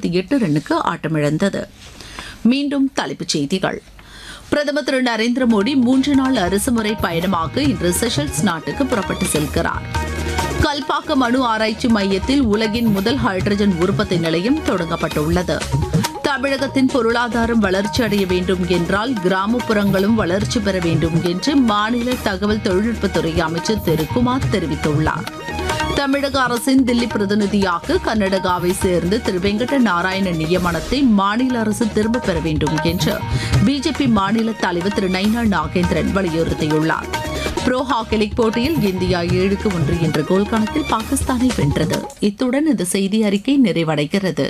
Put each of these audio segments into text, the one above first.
இருபத்தி எட்டு ரன்னுக்கு ஆட்டமிழந்தது மீண்டும் தலைப்புச் செய்திகள் பிரதமர் திரு நரேந்திர மோடி மூன்று நாள் அரசுமுறை பயணமாக இன்று செஷல்ஸ் நாட்டுக்கு புறப்பட்டு செல்கிறார் கல்பாக்கம் அணு ஆராய்ச்சி மையத்தில் உலகின் முதல் ஹைட்ரஜன் உற்பத்தி நிலையம் தொடங்கப்பட்டுள்ளது தமிழகத்தின் பொருளாதாரம் வளர்ச்சி அடைய வேண்டும் என்றால் கிராமப்புறங்களும் வளர்ச்சி பெற வேண்டும் என்று மாநில தகவல் தொழில்நுட்பத்துறை அமைச்சர் திரு குமார் தெரிவித்துள்ளார் தமிழக அரசின் தில்லி பிரதிநிதியாக கர்நாடகாவை சேர்ந்து திரு வெங்கட நாராயண நியமனத்தை மாநில அரசு திரும்பப் பெற வேண்டும் என்று பிஜேபி மாநில தலைவர் திரு நைனா நாகேந்திரன் வலியுறுத்தியுள்ளார் ப்ரோ ஹாக்கி லீக் போட்டியில் இந்தியா ஏழுக்கு ஒன்று என்ற கோல் கணக்கில் பாகிஸ்தானை வென்றது இத்துடன் இந்த செய்தி அறிக்கை நிறைவடைகிறது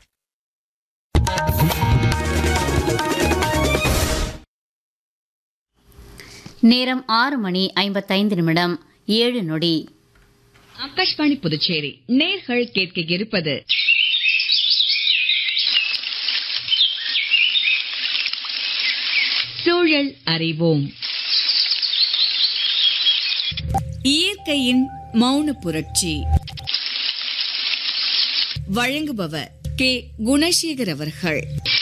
நேரம் ஆறு மணி ஐம்பத்தைந்து நிமிடம் ஏழு நொடி ஆகாஷ்வாணி புதுச்சேரி நேர்கள் கேட்க இருப்பது சூழல் அறிவோம் இயற்கையின் மௌன புரட்சி வழங்குபவர் கே குணசேகர் அவர்கள்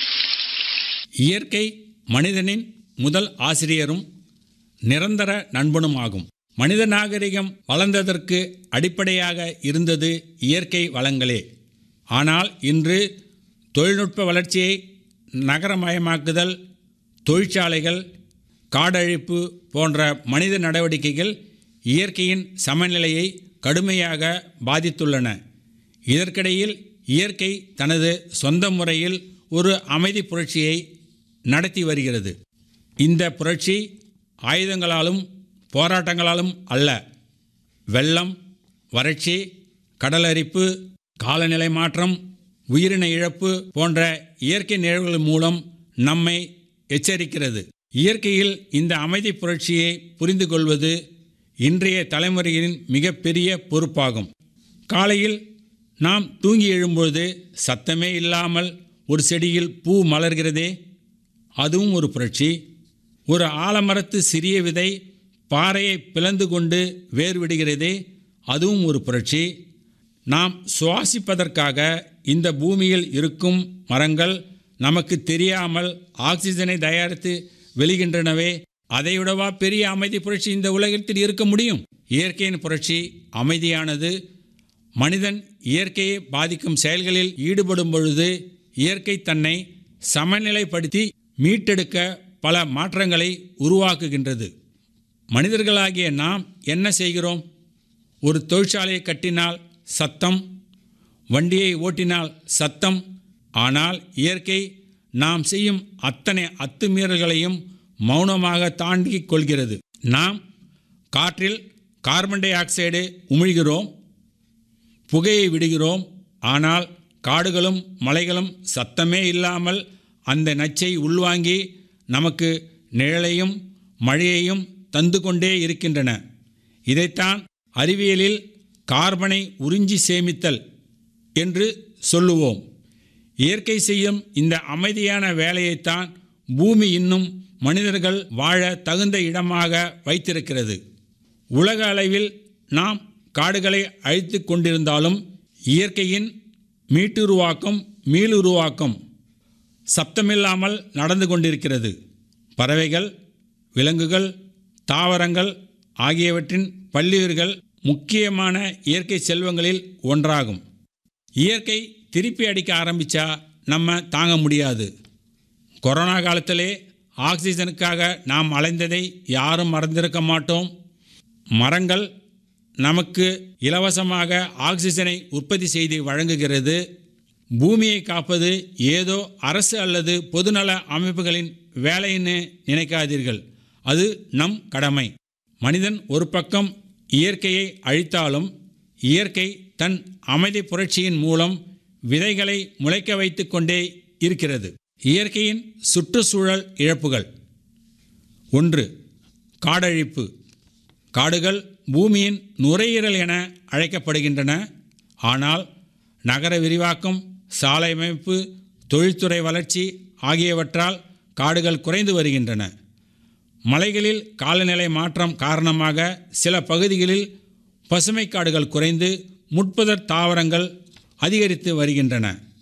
இயற்கை மனிதனின் முதல் ஆசிரியரும் நிரந்தர நண்பனும் ஆகும் மனித நாகரிகம் வளர்ந்ததற்கு அடிப்படையாக இருந்தது இயற்கை வளங்களே ஆனால் இன்று தொழில்நுட்ப வளர்ச்சியை நகரமயமாக்குதல் தொழிற்சாலைகள் காடழிப்பு போன்ற மனித நடவடிக்கைகள் இயற்கையின் சமநிலையை கடுமையாக பாதித்துள்ளன இதற்கிடையில் இயற்கை தனது சொந்த முறையில் ஒரு அமைதி புரட்சியை நடத்தி வருகிறது இந்த புரட்சி ஆயுதங்களாலும் போராட்டங்களாலும் அல்ல வெள்ளம் வறட்சி கடலரிப்பு காலநிலை மாற்றம் உயிரின இழப்பு போன்ற இயற்கை நிகழ்வுகள் மூலம் நம்மை எச்சரிக்கிறது இயற்கையில் இந்த அமைதி புரட்சியை புரிந்து கொள்வது இன்றைய தலைமுறையின் மிகப்பெரிய பொறுப்பாகும் காலையில் நாம் தூங்கி எழும்பொழுது சத்தமே இல்லாமல் ஒரு செடியில் பூ மலர்கிறதே அதுவும் ஒரு புரட்சி ஒரு ஆலமரத்து சிறிய விதை பாறையை பிளந்து கொண்டு வேர் விடுகிறதே அதுவும் ஒரு புரட்சி நாம் சுவாசிப்பதற்காக இந்த பூமியில் இருக்கும் மரங்கள் நமக்கு தெரியாமல் ஆக்சிஜனை தயாரித்து வெளிகின்றனவே அதைவிடவா பெரிய அமைதி புரட்சி இந்த உலகத்தில் இருக்க முடியும் இயற்கையின் புரட்சி அமைதியானது மனிதன் இயற்கையை பாதிக்கும் செயல்களில் ஈடுபடும் பொழுது இயற்கை தன்னை சமநிலைப்படுத்தி மீட்டெடுக்க பல மாற்றங்களை உருவாக்குகின்றது மனிதர்களாகிய நாம் என்ன செய்கிறோம் ஒரு தொழிற்சாலையை கட்டினால் சத்தம் வண்டியை ஓட்டினால் சத்தம் ஆனால் இயற்கை நாம் செய்யும் அத்தனை அத்துமீறல்களையும் மௌனமாக தாண்டி கொள்கிறது நாம் காற்றில் கார்பன் டை ஆக்சைடு உமிழ்கிறோம் புகையை விடுகிறோம் ஆனால் காடுகளும் மலைகளும் சத்தமே இல்லாமல் அந்த நச்சை உள்வாங்கி நமக்கு நிழலையும் மழையையும் தந்து கொண்டே இருக்கின்றன இதைத்தான் அறிவியலில் கார்பனை உறிஞ்சி சேமித்தல் என்று சொல்லுவோம் இயற்கை செய்யும் இந்த அமைதியான வேலையைத்தான் பூமி இன்னும் மனிதர்கள் வாழ தகுந்த இடமாக வைத்திருக்கிறது உலக அளவில் நாம் காடுகளை அழித்து கொண்டிருந்தாலும் இயற்கையின் மீட்டுருவாக்கம் மீளுருவாக்கம் சப்தமில்லாமல் நடந்து கொண்டிருக்கிறது பறவைகள் விலங்குகள் தாவரங்கள் ஆகியவற்றின் பல்லுயிர்கள் முக்கியமான இயற்கை செல்வங்களில் ஒன்றாகும் இயற்கை திருப்பி அடிக்க ஆரம்பித்தா நம்ம தாங்க முடியாது கொரோனா காலத்திலே ஆக்சிஜனுக்காக நாம் அலைந்ததை யாரும் மறந்திருக்க மாட்டோம் மரங்கள் நமக்கு இலவசமாக ஆக்சிஜனை உற்பத்தி செய்து வழங்குகிறது பூமியை காப்பது ஏதோ அரசு அல்லது பொதுநல அமைப்புகளின் வேலைன்னு நினைக்காதீர்கள் அது நம் கடமை மனிதன் ஒரு பக்கம் இயற்கையை அழித்தாலும் இயற்கை தன் அமைதி புரட்சியின் மூலம் விதைகளை முளைக்க வைத்து கொண்டே இருக்கிறது இயற்கையின் சுற்றுச்சூழல் இழப்புகள் ஒன்று காடழிப்பு காடுகள் பூமியின் நுரையீரல் என அழைக்கப்படுகின்றன ஆனால் நகர விரிவாக்கம் சாலை அமைப்பு தொழில்துறை வளர்ச்சி ஆகியவற்றால் காடுகள் குறைந்து வருகின்றன மலைகளில் காலநிலை மாற்றம் காரணமாக சில பகுதிகளில் பசுமை காடுகள் குறைந்து முட்புதர் தாவரங்கள் அதிகரித்து வருகின்றன